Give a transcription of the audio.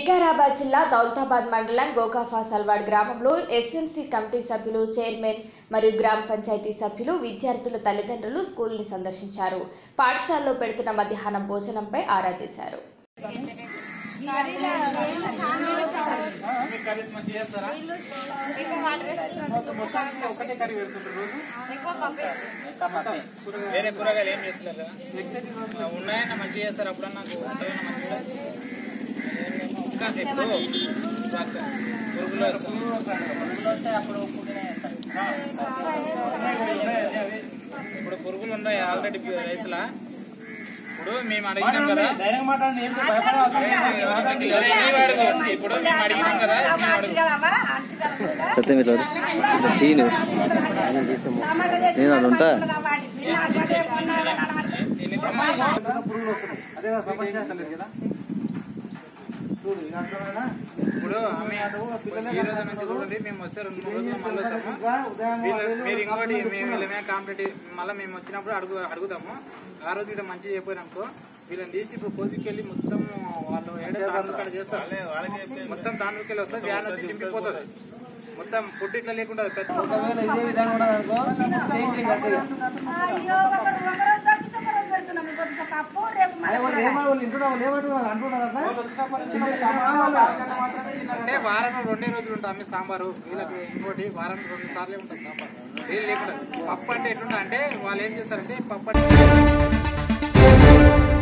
వికారాబాద్ జిల్లా దౌలతాబాద్ మండలం గోకాఫా సల్వాడ్ గ్రామంలో ఎస్ఎంసీ కమిటీ సభ్యులు చైర్మన్ మరియు గ్రామ పంచాయతీ సభ్యులు విద్యార్థుల తల్లిదండ్రులు స్కూల్ని సందర్శించారు పాఠశాలలో పెడుతున్న మధ్యాహ్నం భోజనంపై ఆరా తీశారు మీ కర్రీస్ మంచిగా చేస్తారా మొత్తానికి ఒకటే కర్రీ పెడుతుంటారు రోజు టమాటా వేరే కూరగాయలు ఏం చేస్తలేరు కదా ఉన్నాయన్న మంచిగా చేస్తారు అప్పుడన్నా నాకు ఉంటాయన్న మంచిగా ఇంకా ఇప్పుడు పురుగులు ఇప్పుడు పురుగులు ఉన్నాయి ఆల్రెడీ రైస్లా ఇప్పుడు మేము అడిగినాం కదా ధైర్యంగా మాట్లాడండి ఏం భయపడే అవసరం లేదు. సరే, నీవు అడుగు. ఇప్పుడు మేము అడిగినాం కదా మేము అడుగు సత్యం ఇట్లా ఇట్లా తీను నేను అది ఉంటా పురుగులు వస్తున్నాయి అదే కదా సమస్య చేస్తలేదు కదా చూడు ఇక అర్థమైనా? ఇప్పుడు ఆమె ఈ రోజు నుంచి చూడండి మేము వస్తే రెండు మూడు రోజులు మళ్ళీ వస్తాము వీళ్ళు- మీరు ఇంకోటి మేము వీళ్ళమే కాంపిటేటివ్ మళ్ళీ మేము వచ్చినప్పుడు అడుగు అడుగుతాము ఆ రోజు ఇక్కడ మంచిగా చెప్పారనుకో వీళ్ళని తీసి ఇప్పుడు కోసికెళ్ళి మొత్తం వాళ్ళు ఏడే తాండ్రు కాడ చేస్తారు మొత్తం తాండ్రుకెళ్ళి వస్తే వ్యాన్ వచ్చి చింపిపోతుంది మొత్తం ఫుడ్ ఇట్లా లేకుండా పెద్ద ఒకవేళ ఇదే విధంగా ఉండదు అనుకో చేంజ్ చేయి అంతే ఇక. అయ్యో ఒకరు ఒకరోజు తప్పితే ఒకరోజు పెడుతున్నాం ఇంకొక పప్పు రేపు అదే వాళ్ళు ఏమో వాళ్ళు ఇంటున్నారు వాళ్ళు ఏమంటున్నారు అంటున్నారు అట్లా? ఆ వాళ్ళు అంటే వారం రెండే రోజులు ఉంటుంది అమ్మే సాంబారు వీళ్ళకి ఇంకోటి వారం రెండు సార్లే ఉంటుంది సాంబార్ వీళ్ళు లేకుండా పప్పు అంటే ఎట్లుంటా అంటే వాళ్ళు ఏం చేస్తారంటే పప్పు అంటే